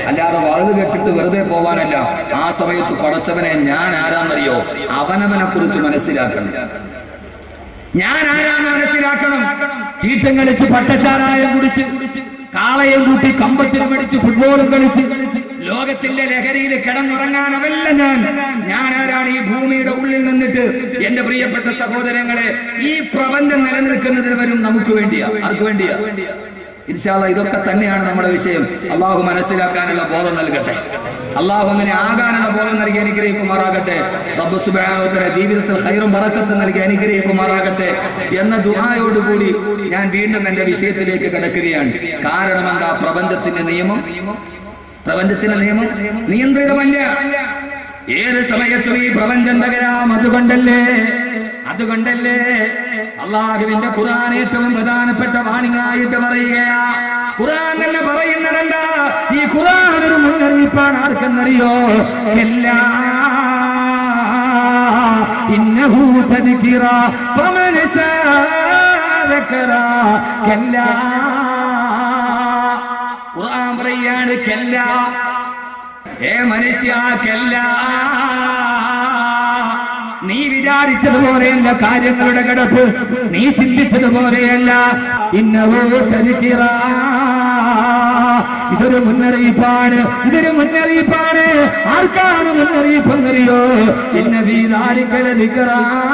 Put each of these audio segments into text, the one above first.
അല്ലാതെ വാത് കേട്ടിട്ട് വെറുതെ പോവാനല്ല ആ സമയത്ത് പടച്ചവനെ ഞാൻ ആരാന്നറിയോ അവനവനെ കുറിച്ച് മനസ്സിലാക്കണം ഞാൻ ആരാന്ന് മനസ്സിലാക്കണം ചീട്ടം കളിച്ച് പട്ടച്ചാരായം കുടിച്ച് കാളയും കൂട്ടി കമ്പത്തിന് പിടിച്ച് ഫുട്ബോളും കളിച്ച് ലോകത്തിന്റെ ലഹരിയിൽ കിടന്നുറങ്ങാനവല്ല ഞാൻ ഞാൻ ആരാണ് ഈ ഭൂമിയുടെ ഉള്ളിൽ നിന്നിട്ട് എന്റെ പ്രിയപ്പെട്ട സഹോദരങ്ങളെ ഈ പ്രപഞ്ചം നിലനിൽക്കുന്നതിന് വരും നമുക്ക് വേണ്ടിയാ ആർക്ക് വേണ്ടിയാ ഇൻഷാല്ല ഇതൊക്കെ തന്നെയാണ് നമ്മുടെ വിഷയം അള്ളാഹു മനസ്സിലാക്കാനുള്ള ബോധം നൽകട്ടെ അള്ളാഹു അങ്ങനെ ആകാനുള്ള ബോധം നൽകി അനുഗ്രഹിക്കുമാറാകട്ടെ റബ്ബ് സുബ്ഹാനഹുവതആല ജീവിതത്തിൽ ഹൈറും ബറക്കത്തും നൽകി അനുഗ്രഹിക്കുമാറാകട്ടെ എന്ന ദുആയോടുകൂടി ഞാൻ വീണ്ടും എന്റെ വിഷയത്തിലേക്ക് കിടക്കുകയാണ് കാരണം എന്താ പ്രപഞ്ചത്തിന്റെ നിയമം പ്രപഞ്ചത്തിന്റെ നിയമം നിയന്ത്രിതമല്ല ഏത് സമയത്തും ഈ പ്രപഞ്ചം തകരാം അതുകൊണ്ടല്ലേ അതുകൊണ്ടല്ലേ അള്ളാഹുവിന്റെ ഖുർആൻ ഏറ്റവും പ്രധാനപ്പെട്ട വാണിംഗായിട്ട് പറയുകയാ ഖുർആൻ തന്നെ പറയുന്നതല്ല ഈ ഖുർആൻ ഒരു മുന്നറിയിപ്പാണ് ആർക്കെന്നറിയോ എല്ലാ ഇന്നഹു തദ്കിറ ഫമൻ സാദക്കറ കല്ലാ ഖുർആൻ പറയാണ് കല്ല ഏ മനുഷ്യ കല്ല നീ വിചാരിച്ചതുപോലെയല്ല കാര്യങ്ങളുടെ കിടപ്പ് നീ ചിന്തിച്ചതുപോലെയല്ല ഇന്നവോ തനിക്കിറ ഇതൊരു മുന്നറിയിപ്പാണ് ഇതൊരു മുന്നറിയിപ്പാണ് ആർക്കാണ് മുന്നറിയിപ്പ് എന്നറിയോ ഇന്ന വീതാരിക്കല ദിക്കറ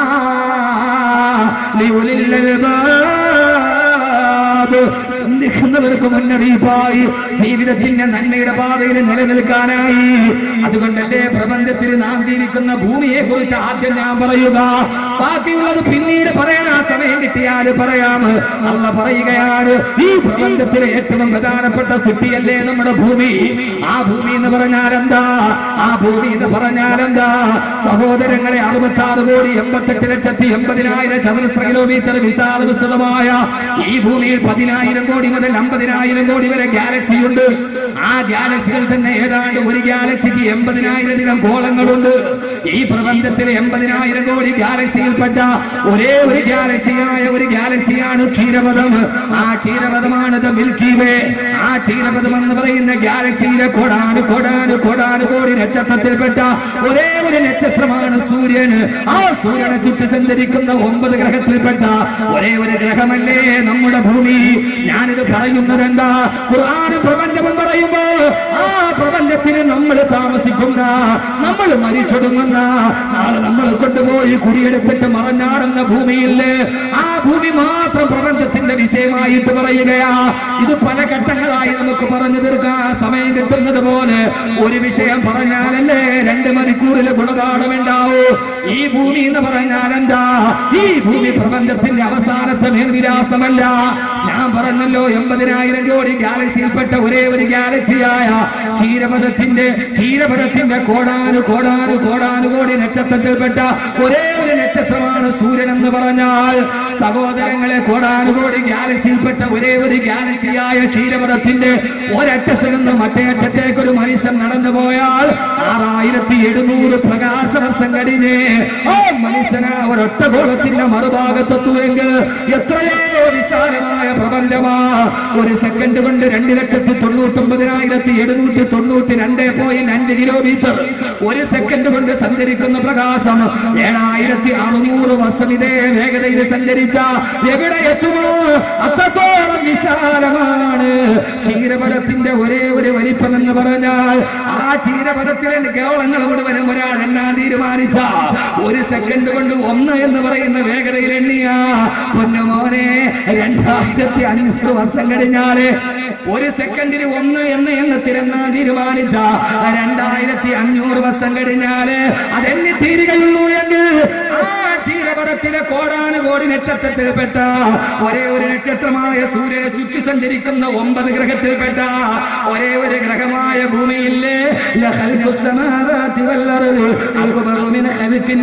ചിന്തിക്കുന്നവർക്ക് മുന്നറിയിപ്പായി ജീവിതത്തിന്റെ നന്മയുടെ പാതയിൽ നിലനിൽക്കാനായി അതുകൊണ്ടല്ലേ പ്രപഞ്ചത്തിൽ നാം ജീവിക്കുന്ന ഭൂമിയെ കുറിച്ച് ആദ്യം ഞാൻ പറയുക ബാക്കിയുള്ളത് പിന്നീട് പറയണ സമയം കിട്ടിയാൽ പറയാം അള്ള പറയുകയാണ് ഈ പ്രപഞ്ചത്തിലെ ഏറ്റവും പ്രധാനപ്പെട്ട സിറ്റിയല്ലേ നമ്മുടെ ഭൂമി ആ ഭൂമി എന്ന് പറഞ്ഞാൽ എന്താ ആ ഭൂമി എന്ന് പറഞ്ഞാൽ എന്താ സഹോദരങ്ങളെ അറുപത്തി ആറ് കോടി എൺപത്തെട്ട് ലക്ഷത്തി എൺപതിനായിരം ചതുരശ്ര കിലോമീറ്റർ വിശാല വിസ്തൃതമായ ഈ ഭൂമിയിൽ പതിനായിരം കോടി മുതൽ അമ്പതിനായിരം കോടി വരെ ഗാലക്സി ഉണ്ട് ആ ഗാലക്സികൾ തന്നെ ഏതാണ്ട് ഒരു ഗാലക്സിക്ക് എൺപതിനായിരത്തിലും കോളങ്ങളുണ്ട് ഈ പ്രപഞ്ചത്തിൽ എൺപതിനായിരം കോടി ഗാലക്സിയിൽപ്പെട്ട ഒരേ ഒരു ഗാലക്സിയായ ഒരു ഗാലക്സിയാണ് ക്ഷീരപഥം ആ ക്ഷീരപഥമാണ് ദ മിൽക്കി വേ ആ ക്ഷീരപഥം എന്ന് പറയുന്ന ഗാലക്സിയിലെ കൊടാന് കൊടാന് കൊടാന് കോടി നക്ഷത്രത്തിൽപ്പെട്ട ഒരേ ഒരു നക്ഷത്രമാണ് സൂര്യൻ ആ സൂര്യനെ ചുറ്റി സഞ്ചരിക്കുന്ന ഒമ്പത് ഗ്രഹത്തിൽപ്പെട്ട ഒരേ ഒരു ഗ്രഹമല്ലേ നമ്മുടെ ഭൂമി ഞാനിത് പറയുന്നത് എന്താ ഖുർആൻ പ്രപഞ്ചം പറയുമ്പോ ആ പ്രപഞ്ചത്തിൽ നമ്മൾ താമസിക്കുന്ന നമ്മൾ മരിച്ചൊടുങ്ങുന്ന നാളെ നമ്മൾ കൊണ്ടുപോയി കുടിയെടുത്തിട്ട് മറഞ്ഞാടുന്ന ഭൂമിയിൽ ആ ഭൂമി മാത്രം പ്രപഞ്ചത്തിന്റെ വിഷയമായിട്ട് പറയുകയാ ഇത് പല ഘട്ടങ്ങളായി നമുക്ക് പറഞ്ഞു തീർക്കാൻ സമയം കിട്ടുന്നത് പോലെ ഒരു വിഷയം പറഞ്ഞാലല്ലേ രണ്ട് മണിക്കൂറിൽ ഗുണപാഠമുണ്ടാവൂ ഈ ഭൂമി എന്ന് പറഞ്ഞാൽ എന്താ ഈ ഭൂമി പ്രപഞ്ചത്തിന്റെ അവസാനത്തെ മേൽവിലാസമല്ല ഞാൻ പറഞ്ഞല്ലോ എൺപതിനായിരം കോടി ഗാലക്സിയിൽപ്പെട്ട ഒരേ ഒരു ഗാലക്സിയായ ക്ഷീരപഥത്തിന്റെ ക്ഷീരപഥത്തിന്റെ കോടാനു കോടാനു കോടാനു കോടി നക്ഷത്രത്തിൽപ്പെട്ട ഒരേ ഒരു നക്ഷത്രമാണ് സൂര്യൻ എന്ന് പറഞ്ഞാൽ സഹോദരങ്ങളെ കോടാനു കോടി ഗാലക്സിയിൽപ്പെട്ട ഒരേ ഒരു ഗാലക്സിയായ ക്ഷീരപഥത്തിന്റെ ഒരറ്റത്തിൽ നിന്ന് മറ്റേ അറ്റത്തേക്ക് ഒരു മനുഷ്യൻ നടന്നു പോയാൽ ആറായിരത്തി എഴുന്നൂറ് പ്രകാശ വർഷം കഴിഞ്ഞ് ആ മനുഷ്യന് ഒരൊറ്റ ഗോളത്തിന്റെ മറുഭാഗത്തെത്തുമെങ്കിൽ എത്രയോ വിശാലമായ പ്രപഞ്ചമാ ഒരു സെക്കൻഡ് കൊണ്ട് രണ്ട് ലക്ഷത്തി തൊണ്ണൂറ്റൊമ്പതിനായിരത്തി എഴുന്നൂറ്റി തൊണ്ണൂറ്റി രണ്ട് പോയിന്റ് അഞ്ച് കിലോമീറ്റർ ഒരു സെക്കൻഡ് കൊണ്ട് സഞ്ചരിക്കുന്ന പ്രകാശം ഏഴായിരത്തി അറുന്നൂറ് വർഷം ഇതേ വേഗതയിൽ സഞ്ചരിച്ച എവിടെ എത്തുമോ അത്രത്തോളം വിശാലമാണ് ക്ഷീരപഥത്തിന്റെ ഒരേ ഒരു വലിപ്പം എന്ന് പറഞ്ഞാൽ ആ ക്ഷീരപഥത്തിലെ കേവലങ്ങൾ മുഴുവനും ഒരാൾ എണ്ണാൻ തീരുമാനിച്ച ഒരു സെക്കൻഡ് കൊണ്ട് ഒന്ന് എന്ന് പറയുന്ന വേഗതയിൽ എണ്ണിയ പൊന്നുമോനെ രണ്ടായിരത്തി അഞ്ഞൂറ് വർഷം കഴിഞ്ഞാല് ഒരു സെക്കൻഡിൽ ഒന്ന് എന്ന് എണ്ണത്തിൽ എണ്ണാൻ തീരുമാനിച്ച രണ്ടായിരത്തി അഞ്ഞൂറ് വർഷം കഴിഞ്ഞാല് അതെണ്ണി തീരുകയുള്ളൂ എങ്കിൽ ആ ക്ഷീരപഥത്തിലെ കോടാനുകോടി നക്ഷത്രത്തിൽപ്പെട്ട ഒരേ ഒരു നക്ഷത്രമായ സൂര്യനെ ചുറ്റി സഞ്ചരിക്കുന്ന ഒമ്പത് ഗ്രഹത്തിൽപ്പെട്ട ഒരേ ഒരു ഗ്രഹമായ ഭൂമിയില്ലേ ലഖൽഖു സ്സമാവാതി വൽ അർദ് അക്ബറു മിൻ ഖൽഖിൻ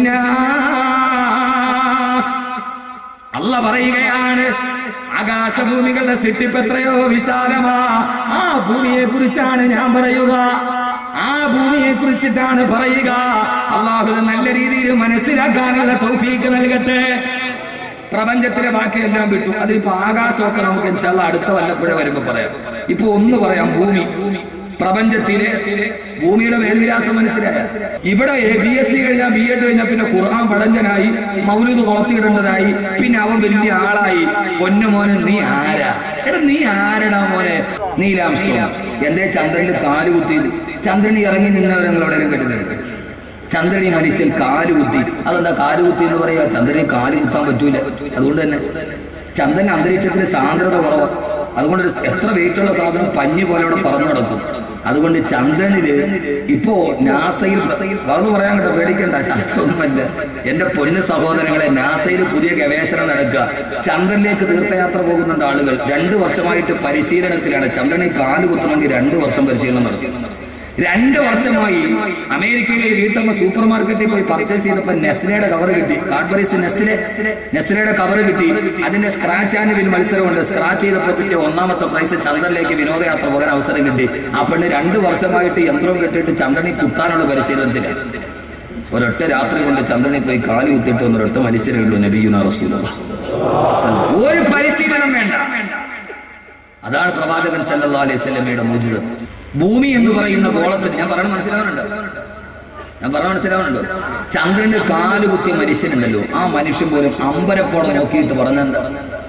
നാസ് അല്ല പറയുകയാണ് ആകാശഭൂമികളുടെ സിട്ടിപ്പ് എത്രയോ വിശാലമാ ആ ഭൂമിയെ കുറിച്ചാണ് ഞാൻ പറയുക ആ ഭൂമിയെ കുറിച്ചിട്ടാണ് പറയുക അള്ളാഹു ഇത് നല്ല രീതിയിൽ മനസ്സിലാക്കാനുള്ള തൗഫീക്ക് നൽകട്ടെ പ്രപഞ്ചത്തിലെ ബാക്കിയെല്ലാം വിട്ടു അതിലിപ്പോ ആകാശമൊക്കെ നമുക്ക് ഇൻഷാല്ല അടുത്ത വല്ലപ്പോഴേ വരുമ്പോ പറയാം ഇപ്പൊ ഒന്ന് പറയാം ഭൂമി പ്രപഞ്ചത്തിലെ ഭൂമിയുടെ മേൽവിലാസം മനസ്സിലായ ഇവിടെ ബി എസ് സി കഴിഞ്ഞാൽ ബി എഡ് കഴിഞ്ഞാൽ പിന്നെ ഖുർആൻ പടഞ്ചനായി മൗലൂദ് വളർത്തിയിടേണ്ടതായി പിന്നെ അവൻ വലിയ ആളായി പൊന്നുമോനെ നീ ആരാ എടാ നീ ആരടാ മോനെ നീലാം എന്തേ ചന്ദ്രനിൽ കാല് കുത്തി ചന്ദ്രനി ഇറങ്ങി നിന്നവരെങ്ങളോടെങ്കിലും കെട്ടുന്നത് ചന്ദ്രനി മനുഷ്യൻ കാല് കുത്തി അതെന്താ കാല് കുത്തി എന്ന് പറയാ ചന്ദ്രന് കാല് കുത്താൻ പറ്റൂല അതുകൊണ്ട് തന്നെ ചന്ദ്രൻ അന്തരീക്ഷത്തിൽ സാന്ദ്രത കുറവാണ് അതുകൊണ്ട് ഒരു എത്ര വെയിറ്റുള്ള സാധനം പഞ്ഞു പോലെ ഇവിടെ പറന്നു നടക്കും അതുകൊണ്ട് ചന്ദ്രനില് ഇപ്പോ നാസയിൽ അതെന്ന് പറയാൻ കേട്ടോ പേടിക്കണ്ട ശാസ്ത്രമൊന്നുമല്ല എന്റെ പൊന്നു സഹോദരങ്ങളെ നാസയിൽ പുതിയ ഗവേഷണം നടക്കുക ചന്ദ്രനിലേക്ക് തീർത്ഥയാത്ര പോകുന്നുണ്ട് ആളുകൾ രണ്ടു വർഷമായിട്ട് പരിശീലനത്തിലാണ് ചന്ദ്രനിൽ കാല് കുത്തണമെങ്കിൽ രണ്ടു വർഷം പരിശീലനം നടത്തും രണ്ട് വർഷമായി അമേരിക്കയിലെ വീട്ടമ്മ സൂപ്പർ മാർക്കറ്റിൽ പോയി പർച്ചേസ് ചെയ്തപ്പോ നെസ്ലയുടെ കവർ കിട്ടി കാഡ്ബറീസ് നെസ്ലെ നെസ്ലയുടെ കവർ കിട്ടി അതിന്റെ സ്ക്രാച്ച് ആൻഡ് വിൻ മത്സരമുണ്ട് സ്ക്രാച്ച് ചെയ്തപ്പോ കിട്ടിയ ഒന്നാമത്തെ പ്രൈസ് ചന്ദ്രനിലേക്ക് വിനോദയാത്ര പോകാൻ അവസരം കിട്ടി ആ പെണ്ണ് രണ്ട് വർഷമായിട്ട് യന്ത്രം കെട്ടിയിട്ട് ചന്ദ്രനിൽ കുത്താനുള്ള പരിശീലനത്തില് ഒരൊറ്റ രാത്രി കൊണ്ട് ചന്ദ്രനിൽ പോയി കാലി കുത്തിയിട്ട് ഒന്നൊരൊറ്റ മനുഷ്യരേ ഉള്ളൂ നബിയുന റസൂൽ ഒരു പരിശീലനം വേണ്ട അതാണ് പ്രവാചകൻ സല്ലല്ലാഹു അലൈഹി വസല്ലമയുടെ മോചിതം ഭൂമി എന്ന് പറയുന്ന ഗോളത്തിന് ഞാൻ പറഞ്ഞ മനസ്സിലാവുന്നുണ്ടോ ഞാൻ പറഞ്ഞ മനസ്സിലാവുന്നുണ്ടോ ചന്ദ്രന് കാല് കുത്തിയ മനുഷ്യനുണ്ടല്ലോ ആ മനുഷ്യൻ പോലും അമ്പരപ്പോടെ നോക്കിയിട്ട് പറഞ്ഞെന്താ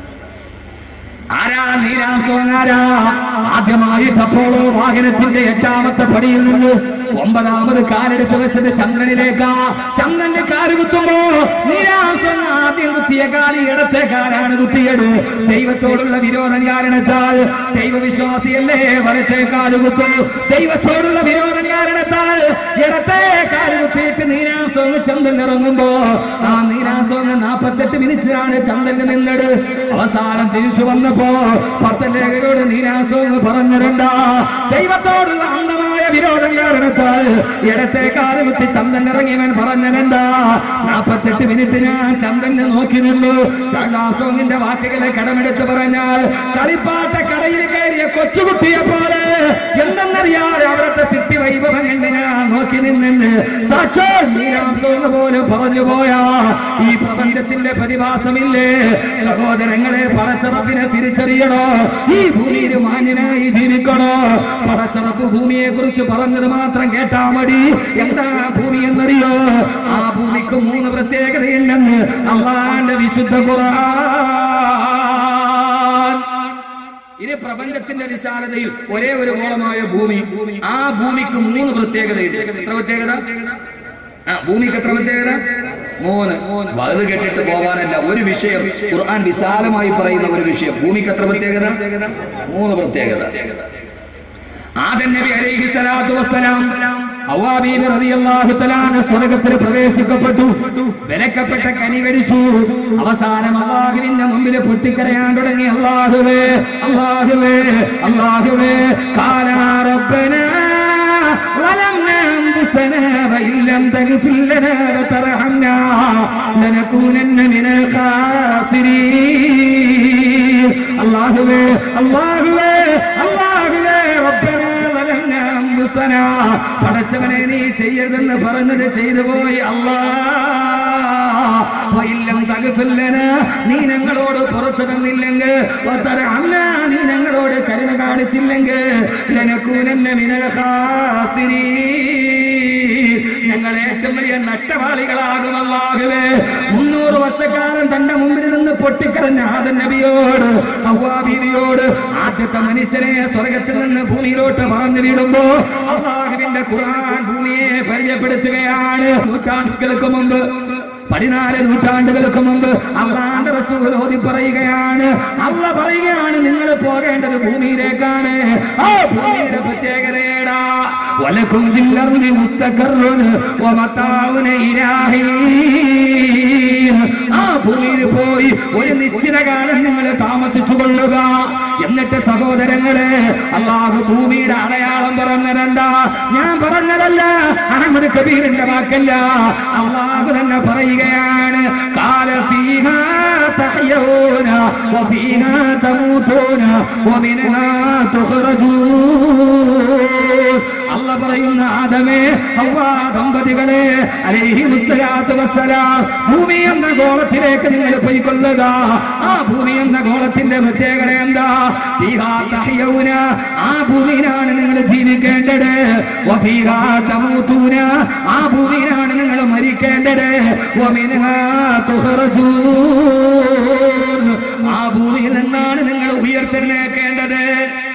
ആരാ നീലാം സോങ്ങാരാ ആദ്യമായിട്ട് അപ്പോളോ വാഹനത്തിന്റെ എട്ടാമത്തെ പടിയിൽ നിന്ന് ഒമ്പതാമത് കാലെടുത്ത് വെച്ചത് ചന്ദ്രനിലേക്കാ ചന്ദ്രന്റെ കാല് കുത്തുമ്പോ നീലാം സോങ് ആദ്യം കുത്തിയ കാലി ഇടത്തെ കാലാണ് കുത്തിയത് ദൈവത്തോടുള്ള വിരോധം കാരണത്താൽ ദൈവവിശ്വാസിയല്ലേ വലത്തെ കാല് കുത്തും ദൈവത്തോടുള്ള വിരോധം കാരണത്താൽ ഇടത്തെ കാല് കുത്തിയിട്ട് നീലാം സോങ് ചന്ദ്രൻ ഇറങ്ങുമ്പോ ആ നീലാം സോങ് നാപ്പത്തെട്ട് മിനിറ്റിലാണ് ചന്ദ്രന് നിന്നത് അവസാനം തിരിച്ചു വന്നപ്പോ പത്തലേഖരോട് നീലാസോങ് പറഞ്ഞിരണ്ട ദൈവത്തോടുള്ള അന്ധമായ വിരോധം കാരണത്താൽ ഇടത്തെ കാല് കുത്തി ചന്ദൻ ഇറങ്ങിയവൻ പറഞ്ഞതെന്താ നാപ്പത്തെട്ട് മിനിറ്റ് ഞാൻ ചന്ദനെ നോക്കി നിന്നു ചാകാസോങ്ങിന്റെ വാക്കുകളെ കടമെടുത്ത് പറഞ്ഞാൽ കളിപ്പാട്ട കടയിൽ കയറിയ കൊച്ചുകുട്ടിയെ പോലെ എന്തെന്നറിയാതെ അവിടുത്തെ സിട്ടി വൈഭവം കണ്ട് ഞാൻ നോക്കി നിന്നെന്ന് സാക്ഷാൽ നീലാസോങ് പോലും പറഞ്ഞു പോയാ ഈ പ്രപഞ്ചത്തിന്റെ പ്രതിഭാസമില്ലേ സഹോദരങ്ങളെ പടച്ചറപ്പിനെ തിരിച്ചറിയണോ ഈ ഭൂമിയിൽ മാന്യനായി ജീവിക്കണോ പടച്ചറപ്പ് ഭൂമിയെ കുറിച്ച് പറഞ്ഞത് മാത്രം കേട്ടാ മതി എന്താ ഭൂമി എന്നറിയോ ആ ഭൂമിക്ക് മൂന്ന് പ്രത്യേകതയുണ്ടെന്ന് അള്ളാന്റെ വിശുദ്ധ ഖുർആൻ ഇത് പ്രപഞ്ചത്തിന്റെ വിശാലതയിൽ ഒരേ ഒരു ഗോളമായ ഭൂമി ആ ഭൂമിക്ക് മൂന്ന് പ്രത്യേകതയുണ്ട് എത്ര പ്രത്യേകത ആ ഭൂമിക്ക് എത്ര പ്രത്യേകത മൂന്ന് വലുത് കെട്ടിട്ട് പോകാനല്ല ഒരു വിഷയം ഖുർആൻ വിശാലമായി പറയുന്ന ഒരു വിഷയം ഭൂമിക്ക് എത്ര പ്രത്യേകത മൂന്ന് പ്രത്യേകത ആദൻ നബി അലൈഹി സ്വലാത്തു വസ്സലാം ഹവ്വാ ബീബി റളിയല്ലാഹു തആല അൻഹ സ്വർഗ്ഗത്തിൽ പ്രവേശിക്കപ്പെട്ടു വിലക്കപ്പെട്ട കനി കഴിച്ചു അവസാനം അള്ളാഹുവിന്റെ മുമ്പിൽ പൊട്ടിക്കരയാൻ തുടങ്ങി അള്ളാഹുവേ അള്ളാഹുവേ അള്ളാഹുവേ കാലാ റബ്ബനാ ظلمنا أنفسنا وإن لم تغفر لنا وترحمنا لنكونن من الخاسرين അള്ളാഹുവേ അള്ളാഹുവേ അള്ളാഹുവേ റബ്ബനാ ظلمنا أنفسنا പടച്ചവനെ നീ ചെയ്യരുതെന്ന് പറഞ്ഞത് ചെയ്തു പോയി അല്ലാ വൈല്ലം തകഫില്ലന നീ ഞങ്ങളോട് പുറത്തു തന്നില്ലെങ്കിൽ വതറഹംന നീ ഞങ്ങളോട് കരുണ കാണിച്ചില്ലെങ്കിൽ ലനകൂനന്ന മിനൽ ഖാസിരീൻ ഞങ്ങൾ ഏറ്റവും വലിയ നട്ടവാളികളാകും അല്ലാഹുവേ മുന്നൂറ് വർഷക്കാലം തന്റെ മുമ്പിൽ നിന്ന് പൊട്ടിക്കരഞ്ഞ ആദൻ നബിയോട് ഹവ്വാ ബീവിയോട് ആദ്യത്തെ മനുഷ്യനെ സ്വർഗത്തിൽ നിന്ന് ഭൂമിയിലോട്ട് പറഞ്ഞു വിടുമ്പോ അള്ളാഹുവിന്റെ ഖുർആൻ ഭൂമിയെ പരിചയപ്പെടുത്തുകയാണ് നൂറ്റാണ്ടുകൾക്ക് മുമ്പ് പതിനാല് നൂറ്റാണ്ടുകൾക്ക് മുമ്പ് അള്ളാന്റെ റസൂൽ ഓതി പറയുകയാണ് അള്ള പറയുകയാണ് നിങ്ങൾ പോകേണ്ടത് ഭൂമിയിലേക്കാണ് ആ ഭൂമിയുടെ പ്രത്യേകതയേടാ വലക്കും ജില്ലറിന് മുസ്തഖറുന് വമത്താവുന ഇലാഹി ആ ഭൂമിയിൽ പോയി ഒരു നിശ്ചിത കാലം നിങ്ങൾ താമസിച്ചു കൊള്ളുക എന്നിട്ട് സഹോദരങ്ങളെ അള്ളാഹു ഭൂമിയുടെ അടയാളം പറഞ്ഞതെന്താ ഞാൻ പറഞ്ഞതല്ല അഹമ്മദ് കബീറിന്റെ വാക്കല്ല അള്ളാഹു തന്നെ പറയുകയാണ് കാല ഫീഹാ തഹ്യൗന വഫീഹാ തമൂതൂന വമിൻഹാ തുഖ്റജൂൻ അല്ല പറയുന്ന ആദമേ ഹവ്വാ ദമ്പതി പ്രവാദികളെ അലൈഹി മുസ്സലാത്തു വസ്സലാം ഭൂമി എന്ന ഗോളത്തിലേക്ക് നിങ്ങൾ പോയിക്കൊള്ളുക ആ ഭൂമി എന്ന ഗോളത്തിന്റെ പ്രത്യേകത എന്താ ഫീഹാ തഹ്യൗന ആ ഭൂമിയിലാണ് നിങ്ങൾ ജീവിക്കേണ്ടത് വഫീഹാ തമൂതൂന ആ ഭൂമിയിലാണ് നിങ്ങൾ മരിക്കേണ്ടത് വമിൻഹാ തുഖ്റജൂൻ ആ ഭൂമിയിൽ നിന്നാണ് നിങ്ങൾ ഉയർത്തെഴുന്നേക്കേണ്ടത്